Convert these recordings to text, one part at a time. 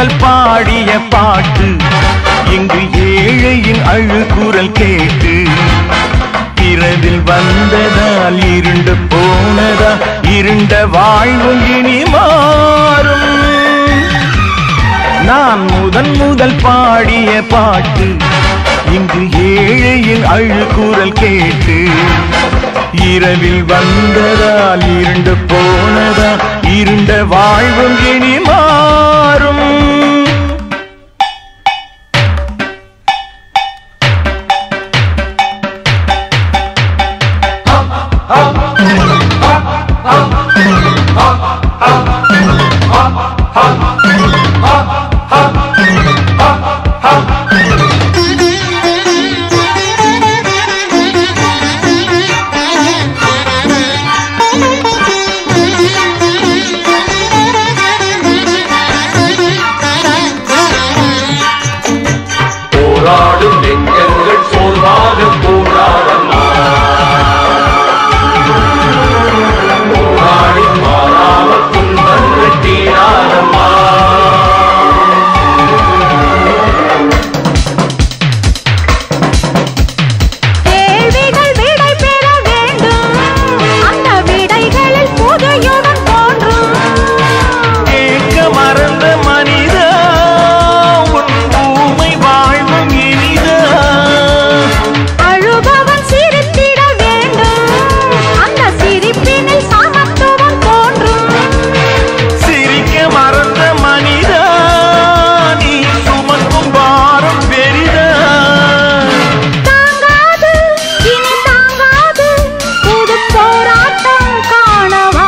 முதல் பாடிய பாட்டு இங்கு ஏழையின் அழுகுரல் கேட்டு இரவில் வந்ததால் இருண்டு போனதா இருண்ட வாழ்வும் இனி மாறும் நான் முதன் முதல் பாடிய பாட்டு இங்கு ஏழையின் அழுகுரல் கேட்டு இரவில் வந்ததால் இருண்டு போனதா இருண்ட வாழ்வும் இனி மாறும் போராடும் நெஞ்சங்கள் சோர்வாக போராடமா போராடி மாறாமல் துன்பங்கள் தீராதமா கேள்விகள் விடை பெற வேண்டும் அந்த விடைகளில் புதையுடன் தோன்றும் கேட்க மறந்த மனிதா உன் பூமை வாழ்வும் இனிதா அழுபவன் சிரித்திட வேண்டும் அந்த சிரிப்பினில் சமத்துவம் தோன்றும் சிரிக்க மறந்த மனிதா நீ சுமக்கும் பாரம் பெரிதா தாங்காது இனி தாங்காது புது போராட்டம் காணவா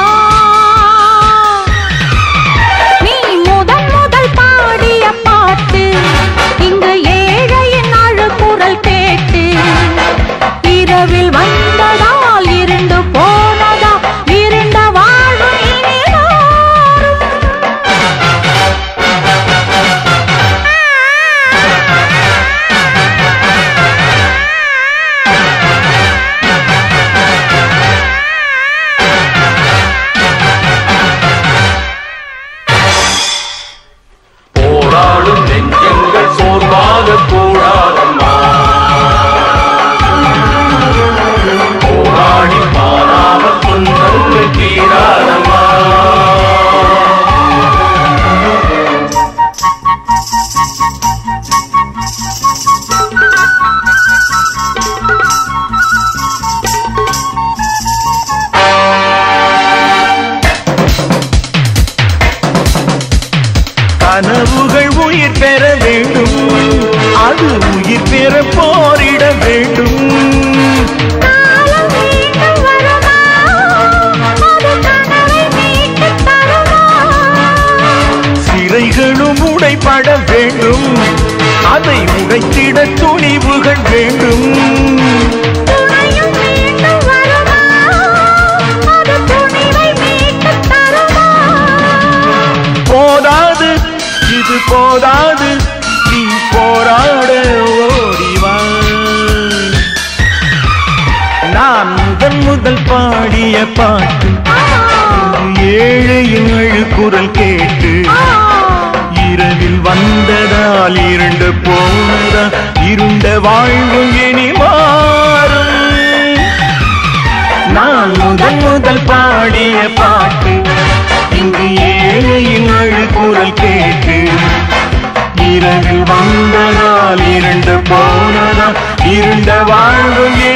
நீ முதல் முதல் பாடிய பாட்டு இங்கு ஏழையின் அழுக்குரல் கேட்டு இரவில் வந்ததால் இருண்டு போனதா இருண்ட வாழ்வு இனி மாறும் போராடும் நெஞ்சங்கள் சோர்வாக போராடமா போராடி மாறாமல் துன்பங்கள் தீராதமா கனவுகள் உயிர் பெற வேண்டும் அது உயிர் பெற போரிட வேண்டும் காலம் மீண்டும் வருமா அது கனவை மீட்டுத் தருமா சிறைகளும் உடைபட வேண்டும் அதை உடைத்திட துணிவுகள் வேண்டும் துணையும் மீண்டும் வருமா அது துணிவை மீட்டுத் தருமா போதாது இது போதாது நீ போராட ஓடிவா நான் முதன் முதல் பாடிய பாட்டு ஏழையின் குரல் கேட்டு இரவில் வந்ததால் இருண்டு போனதா இருண்ட வாழ்வும் இனி மாறும் நான் முதல் முதல் பாடிய பாட்டு இங்கு ஏழையின் குரல் கேட்டு இரவில் வந்ததால் இருண்டு போனதா இருண்ட வாழ்வும் இனி